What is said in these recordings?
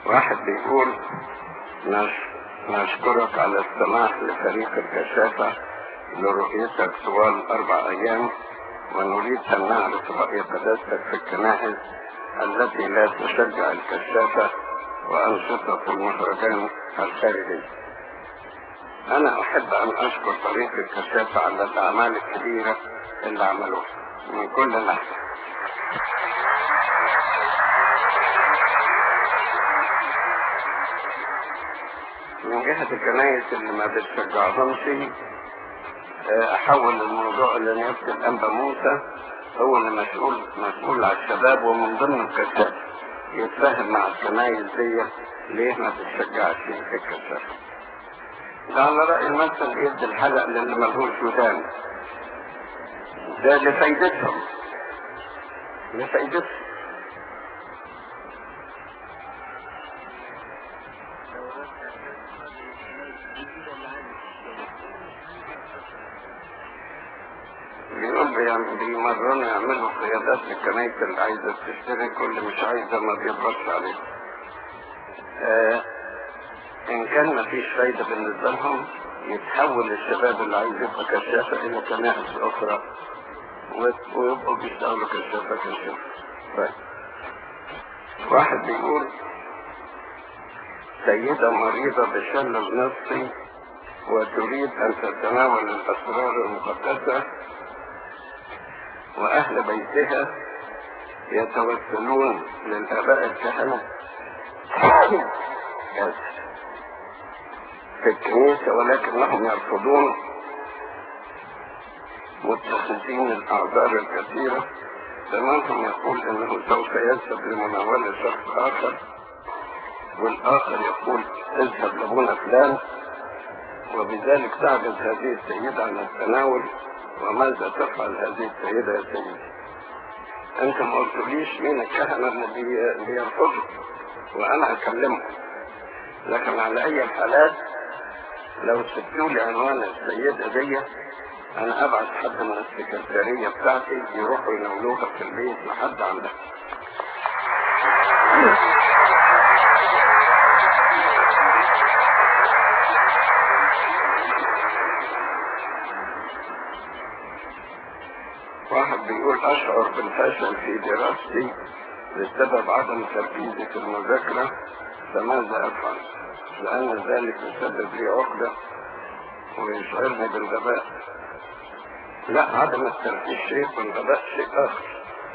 واحد بيقول نش- نشكرك على السماح لفريق الكشافة لرؤيتك طوال أربع أيام ونريد أن نعرف رأي قداستك في الكنائس التي لا تشجع الكشافة وأنشطة المهرجان الخارجي. أنا أحب أن أشكر فريق الكشافة على الأعمال الكبيرة اللي عملوها من كل ناحية. من جهة الكنائس اللي ما بتشجعهمش آه، أحول الموضوع إلى نيابة الأنبا موسى هو اللي مسؤول مسؤول على الشباب ومن ضمن الكشاف يتفاهم مع الكنائس دي ليه ما بتشجعش في الكشاف ده على رأي المثل يدي الحلق للي ملهوش ودان ده لفايدتهم لفايدتهم بيقول بيعم- بيمرنوا يعملوا قيادات للكنايس اللي عايزة تشترك واللي مش عايزة ما بيضغطش عليها. آه إن كان ما فيش فايدة بالنسبة لهم يتحول الشباب اللي عايز يبقى كشافة إلى كنائس أخرى و- ويبقوا بيشتغلوا كشافة كشافة. طيب. واحد بيقول سيدة مريضة بشلل نفسي وتريد أن تتناول الأسرار المقدسة وأهل بيتها يتوسلون للآباء الكهنة آسف. في الكنيسة ولكنهم يرفضون متخذين الأعذار الكثيرة زمانهم يقول إنه سوف يذهب لمناولة شخص آخر والآخر يقول اذهب لابونا فلان وبذلك تعجز هذه السيدة عن التناول وماذا تفعل هذه السيدة يا سيدي انت ما قلتليش مين الكهنة اللي بي- بيرفضوا وانا هكلمهم لكن على اي الحالات لو سبتوا لي عنوان السيدة دي انا ابعت حد من السكرتارية بتاعتي يروحوا يناولوها في البيت لحد عندها واحد بيقول أشعر بالفشل في دراستي بسبب عدم تركيزي في المذاكرة فماذا أفعل؟ لأن ذلك يسبب لي عقدة ويشعرني بالغباء لا عدم التركيز شيء والغباء شيء آخر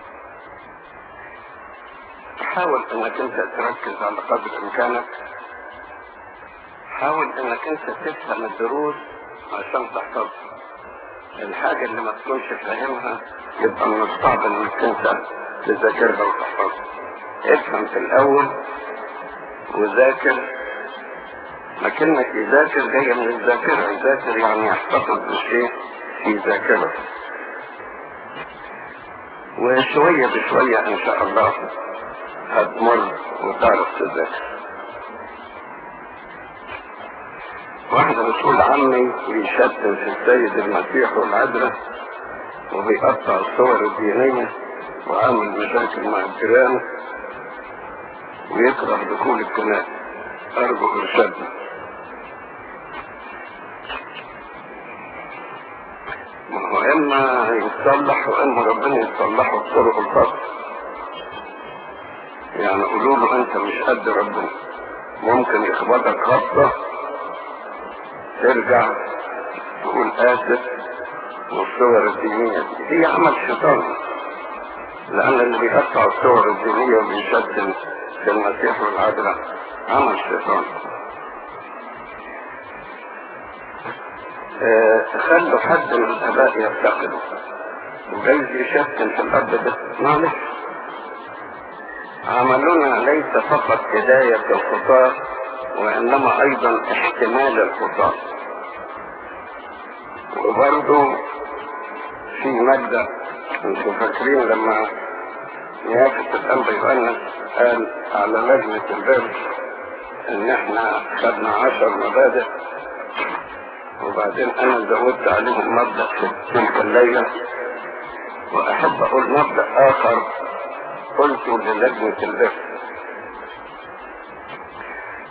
حاول انك انت تركز على قدر امكانك حاول انك انت تفهم الدروس عشان تحفظها الحاجة اللي ما تكونش فاهمها يبقى من الصعب انك انت تذاكرها وتحفظها افهم في الاول وذاكر ما كلمة يذاكر جاية من الذاكرة يذاكر يعني يحتفظ بالشيء في ذاكرته وشوية بشوية ان شاء الله هتمر وتعرف تذاكر واحدة بتقول عمي بيشتم في السيد المسيح والعذراء وبيقطع الصور الدينية وعامل مشاكل مع الجيران ويكره دخول الكنائس أرجو إرشادنا ما هو إما يتصلح وإما ربنا يصلحه بطرق الخاصة يعني قولوا له أنت مش قد ربنا ممكن يخبطك خبطة ترجع تقول آسف والصور الدينية دي هي عمل شيطان لأن اللي بيقطع الصور الدينية وبيشتم في المسيح والعذراء عمل شيطان آه، خلوا حد من الآباء يفتقده وجايز يشتم في الأرض ده معلش عملنا ليس فقط هداية الخطاة وإنما أيضا احتمال الخطاة وبرضه في مادة انتوا فاكرين لما نيافة الأنبا يؤنس قال على لجنة البر إن إحنا خدنا عشر مبادئ وبعدين أنا زودت عليهم مبدأ في تلك الليلة وأحب أقول مبدأ آخر قلته للجنة البر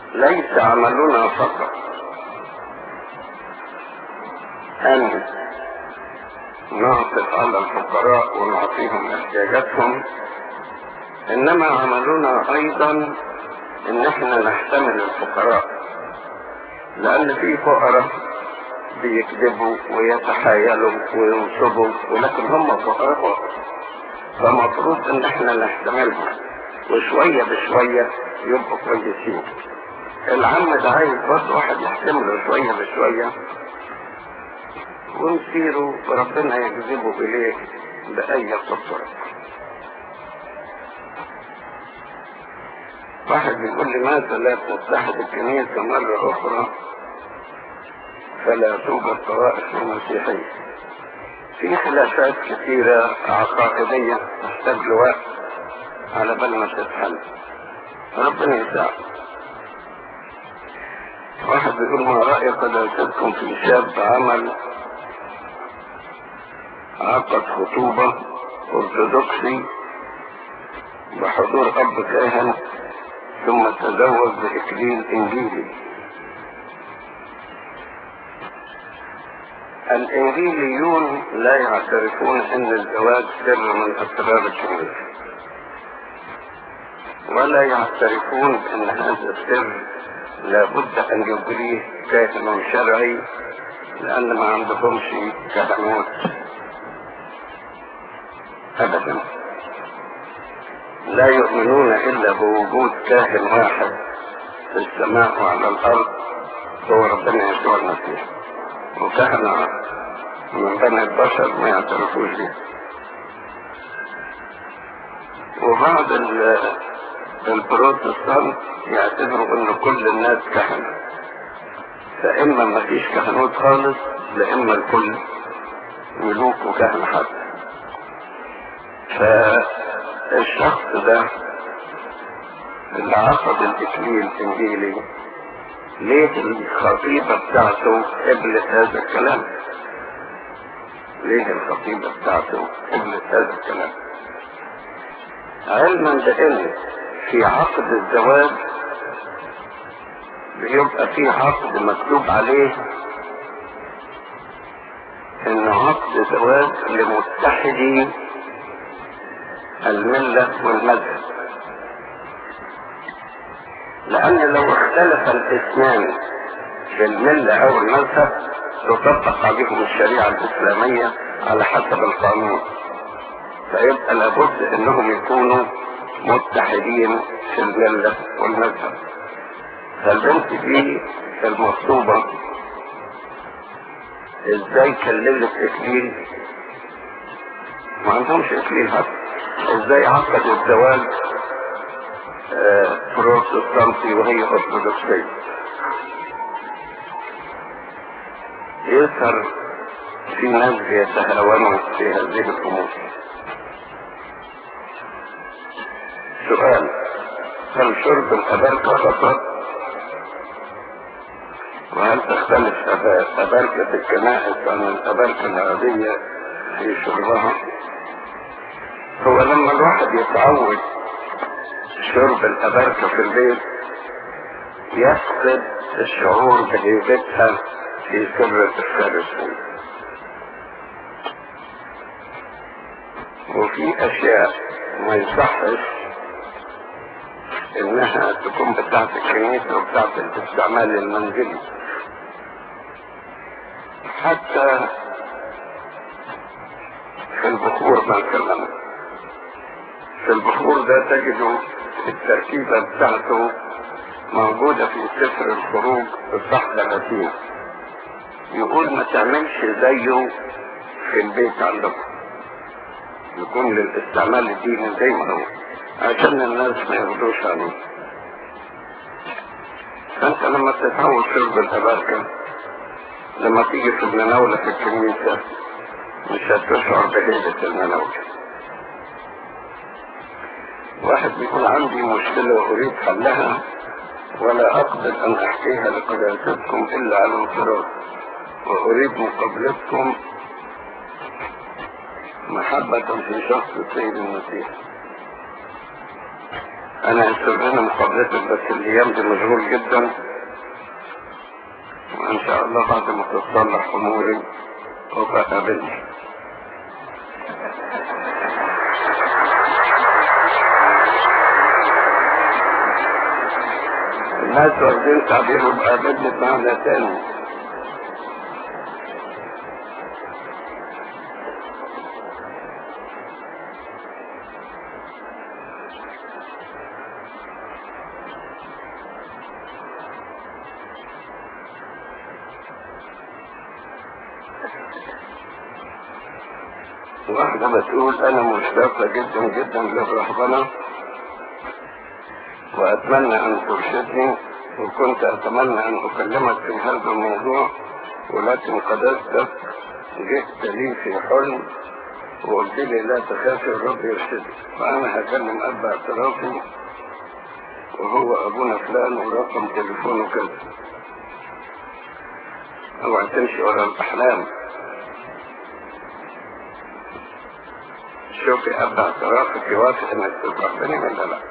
ليس عملنا فقط أن نعطف على الفقراء ونعطيهم احتياجاتهم إنما عملنا أيضا إن احنا نحتمل الفقراء لأن في فقراء بيكذبوا ويتحايلوا وينصبوا ولكن هم فقراء فمفروض ان احنا نحتملهم وشوية بشوية يبقوا كويسين العم ده عايز برضه واحد يحتمله شوية بشوية ونسيره وربنا يجذبه اليه بأي قدرة واحد بيقول لماذا لا تتحد الكنيسة مرة أخرى فلا توجد طوائف المسيحية في خلافات كثيرة عقائدية تحتاج لوقت على بال ما تتحل ربنا يساعد واحد بيقول ما رأي قداستكم في شاب عمل عقد خطوبة أرثوذكسي بحضور أب كاهن ثم تزوج بإكليل إنجيلي الإنجيليون لا يعترفون أن الزواج سر من أسرار الكنيسة ولا يعترفون أن هذا السر لابد أن يجريه كاهن شرعي لأن ما عندهمش كهنوت أبدا لا يؤمنون إلا بوجود كاهن واحد في السماء وعلى الأرض هو ربنا يسوع المسيح وكهنة من بني البشر ما يعترفوش به وبعض البروتستانت يعتبروا ان كل الناس كهنة فاما ما فيش كهنوت خالص لاما الكل ملوك وكهنة حتى فالشخص ده اللي عقد الاكليل الانجيلي ليه الخطيبة بتاعته قبلت هذا الكلام ليه الخطيبة بتاعته قبلت هذا الكلام علما بان في عقد الزواج بيبقى في عقد مكتوب عليه انه عقد زواج لمتحدي الملة والمذهب لأن لو اختلف الاثنان في الملة أو المذهب تطبق عليهم الشريعة الإسلامية على حسب القانون فيبقى لابد أنهم يكونوا متحدين في الملة والمذهب فالبنت دي المخطوبة ازاي كلمت اكليل ما عندهمش اكليل حتى ازاي عقد الزواج بروتستانتي وهي ارثوذكسية يظهر في ناس يتهاونوا في هذه الامور سؤال هل شرب الأبركة خطأ؟ وهل تختلف أبركة الكنائس عن الأبركة العادية في شربها؟ هو لما الواحد يتعود شرب الأبركة في البيت يفقد الشعور بهيبتها في سر الفارسي وفي أشياء ما يصحش انها تكون بتاعت الكنيسة وبتاعت الاستعمال المنزلي حتى في البخور مثلا في البخور ده تجدوا التركيبة بتاعته موجودة في سفر الخروج الصح 30 يقول ما تعملش زيه في البيت عندكم يكون للاستعمال الديني زي ما هو عشان الناس ما ياخدوش عليه فانت لما تتعود شرب الأباركة لما تيجي في المناولة في الكنيسة مش هتشعر بهيبة المناولة واحد بيقول عندي مشكلة وأريد حلها ولا أقدر أن أحكيها لقداستكم إلا على انفراد وأريد مقابلتكم محبة في شخص السيد المسيح انا هستنى مقابلتك بس الايام دي مشغول جدا وان شاء الله بعد ما تتصلح اموري وابقى قابلني الناس واخدين تعبير وقابلني بمعنى تاني واحدة بتقول أنا مشتاقة جدا جدا للرهبنة وأتمنى أن ترشدني وكنت أتمنى أن أكلمك في هذا الموضوع ولكن قدستك جئت لي في حلم وقلت لي لا تخافي الرب يرشدك فأنا هكلم أب اعترافي وهو أبونا فلان ورقم تليفونه كذا اوعى تمشي ورا الأحلام شوفي أب اعترافك يوافق إنك تفرحني ولا لا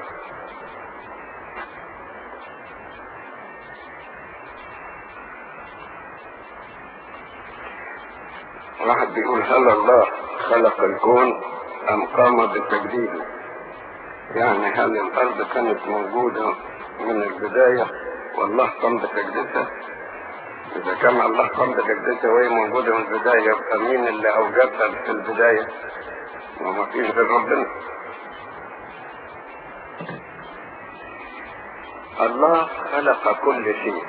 واحد بيقول هل الله خلق الكون أم قام بتجديده يعني هل الأرض كانت موجودة من البداية والله قام بتجديدها إذا كان الله قام بتجديدها وهي موجودة من البداية يبقى مين اللي أوجدها في البداية؟ وما فيش غير ربنا الله خلق كل شيء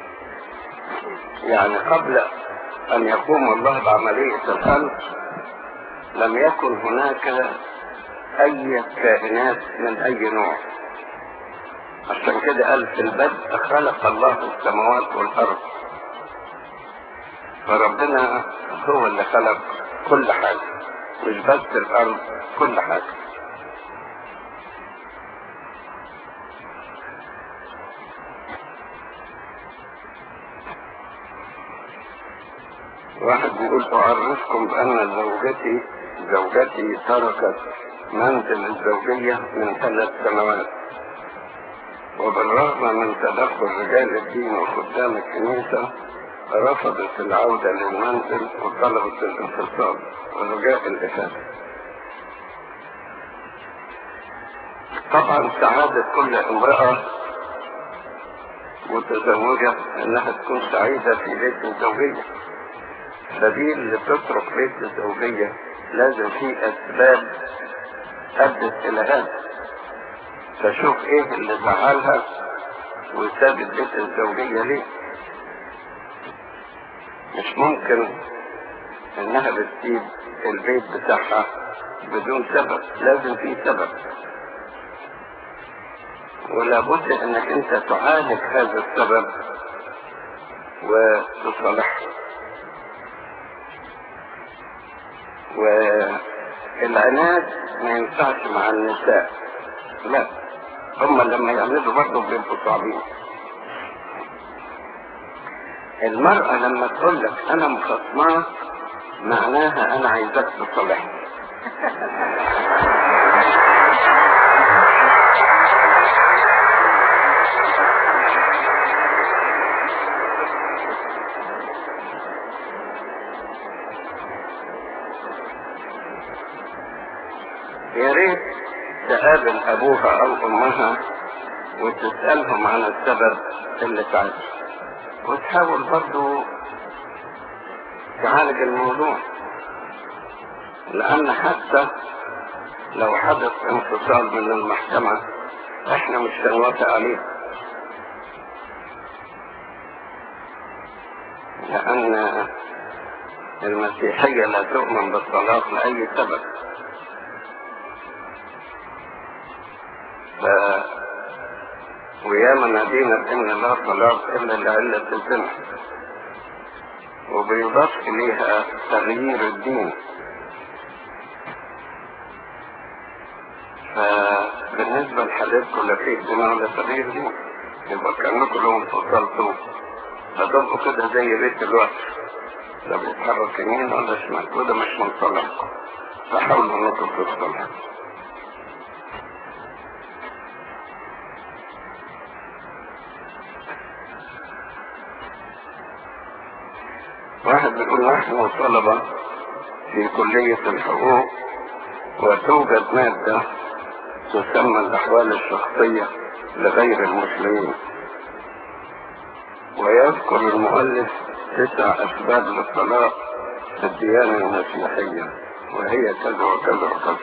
يعني قبل أن يقوم الله بعملية الخلق لم يكن هناك أي كائنات من أي نوع عشان كده قال في البدء خلق الله السماوات والأرض فربنا هو اللي خلق كل حاجة مش بس الأرض كل حاجة واحد بيقول أعرفكم بأن زوجتي زوجتي تركت منزل الزوجية من ثلاث سنوات وبالرغم من تدخل رجال الدين وخدام الكنيسة رفضت العودة للمنزل وطلبت الانفصال ورجاء الإفادة طبعا سعادة كل امرأة متزوجة انها تكون سعيدة في بيت الزوجية فدي اللي تترك بيت الزوجية لازم في اسباب ادت الى هذا فشوف ايه اللي زعلها وسابت بيت الزوجية ليه مش ممكن انها بتسيب البيت بتاعها بدون سبب لازم في سبب ولابد انك انت تعالج هذا السبب وتصلحه والعناد ما ينفعش مع النساء لا هم لما يعملوا برضه بيبقوا صعبين المرأة لما تقول لك أنا مخصماك معناها أنا عايزاك تصلحني يا ريت تقابل أبوها أو أمها وتسألهم عن السبب اللي تعب وتحاول برضو تعالج الموضوع لأن حتى لو حدث انفصال من المحكمة احنا مش هنوافق عليه لأن المسيحية لا تؤمن بالطلاق لأي سبب ف... وياما نادينا ان لا طلاق الا لعلة الزنا وبيضاف اليها تغيير الدين فبالنسبة لحالتكم لا فيه دين ولا تغيير دين يبقى كأنكم لو انفصلتوا هتبقوا كده زي بيت الوقت لا بيتحرك يمين ولا شمال وده مش من صالحكم فحاولوا انكم تصلحوا واحد بيقول نحن طلبة في كلية الحقوق وتوجد مادة تسمى الأحوال الشخصية لغير المسلمين ويذكر المؤلف تسع أسباب للطلاق في الديانة المسيحية وهي كذا وكذا وكذا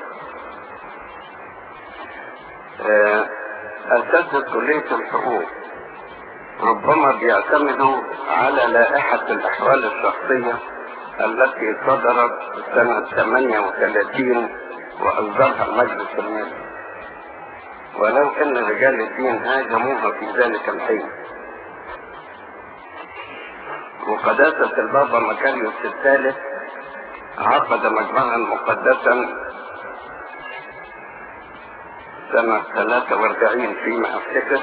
آه، أساتذة كلية الحقوق ربما بيعتمدوا على لائحة الأحوال الشخصية التي صدرت سنة 38 وأصدرها المجلس المالي ولو أن رجال الدين هاجموها في ذلك الحين وقداسة البابا مكاريوس الثالث عقد مجمعا مقدسا سنة 43 فيما أفتكر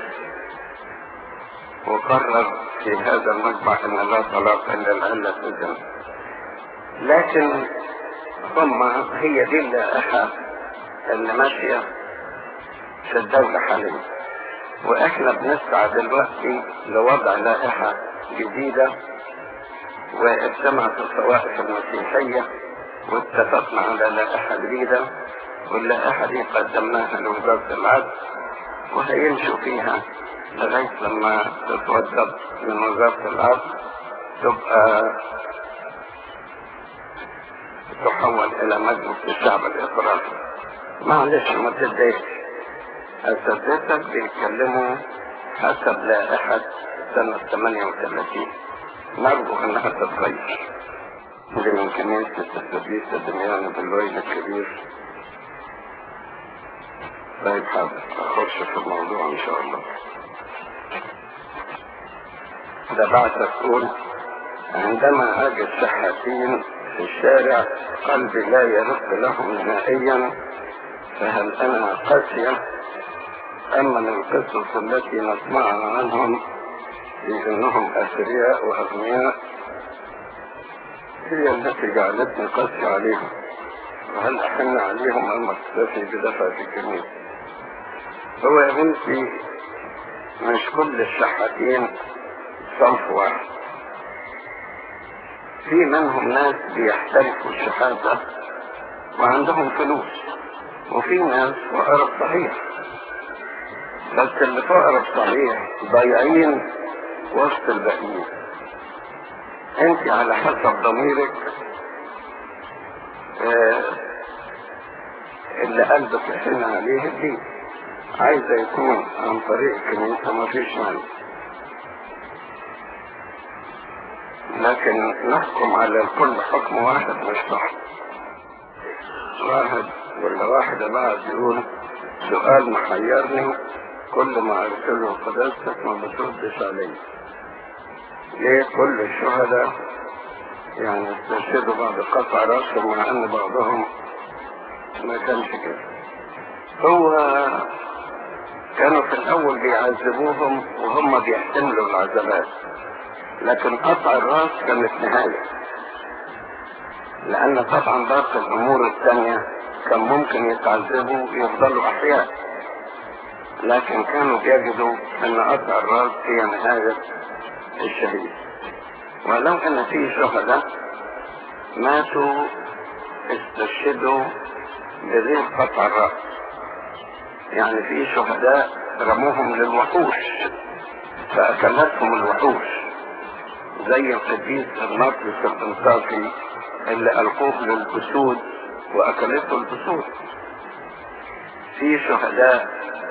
وقرر في هذا المجمع أن لا طلاق إلا العلة في الجنة لكن ثم هي دي اللائحة اللي ماشية في الدولة حاليا واحنا بنسعى دلوقتي لوضع لائحة جديدة واجتمعت الطوائف المسيحية واتفقنا على لائحة جديدة واللائحة دي قدمناها لوزارة العدل وهيمشوا فيها لغاية لما تتوضب من وزارة العدل تبقى تحول إلى مجلس الشعب الإفريقي معلش ما تتضايقش أساتذتك بيتكلموا حسب لائحة سنة 38 نرجو أنها تتغير دي من كنيسة التدريس الدمياني بالويل الكبير طيب حاضر أخش في الموضوع إن شاء الله ده بعد تقول عندما أجد شحاتين في الشارع قلبي لا يرق لهم نهائيا فهل أنا قاسية أما من القصص التي نسمعها عنهم في أنهم أثرياء وأغنياء هي التي جعلتني قاسي عليهم وهل أحن عليهم أم أكتفي بدفعة الكنيسة هو يا بنتي مش كل الشحاتين صنف واحد في منهم ناس بيحترفوا الشحاتة وعندهم فلوس وفي ناس فقراء صحيح بس اللي فقراء صحيح ضايعين وسط الباقيين انت على حسب ضميرك آه اللي قلبك يحن عليه دي عايزة يكون عن طريق الكنيسة ما فيش مانع لكن نحكم على الكل حكم واحد مش صح واحد ولا واحدة بعد يقول سؤال محيرني كل ما ارسله قداستك ما بتردش عليه ليه كل الشهداء يعني استشهدوا بعد قطع راسهم مع ان بعضهم ما كانش كده هو كانوا في الاول بيعذبوهم وهم بيحتملوا العذابات لكن قطع الراس كانت نهاية لان طبعا باقي الامور الثانية كان ممكن يتعذبوا يفضلوا احياء لكن كانوا بيجدوا ان قطع الراس هي نهاية الشهيد ولو ان في شهداء ماتوا استشهدوا بغير قطع الراس يعني في شهداء رموهم للوحوش فاكلتهم الوحوش زي القديس الناطلس الانصافي اللي القوه للاسود واكلته الاسود في شهداء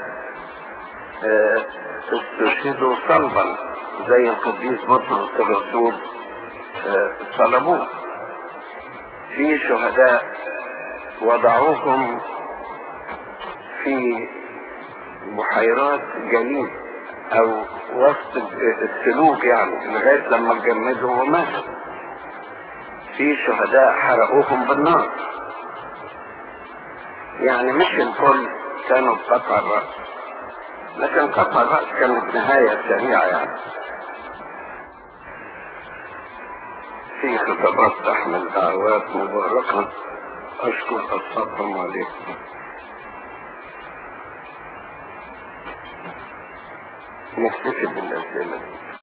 اه استشهدوا صلبا زي القديس بطرس الرسول اه صلبوه في شهداء وضعوهم في بحيرات جليد او وسط السلوك يعني لغاية لما اتجمدوا وماتوا في شهداء حرقوهم بالنار يعني مش الكل كانوا بقطع الرأس لكن قطع الرأس كانت نهاية سريعة يعني في خطابات تحمل دعوات مباركة أشكر أصحابهم عليكم نكتفي بالأسئلة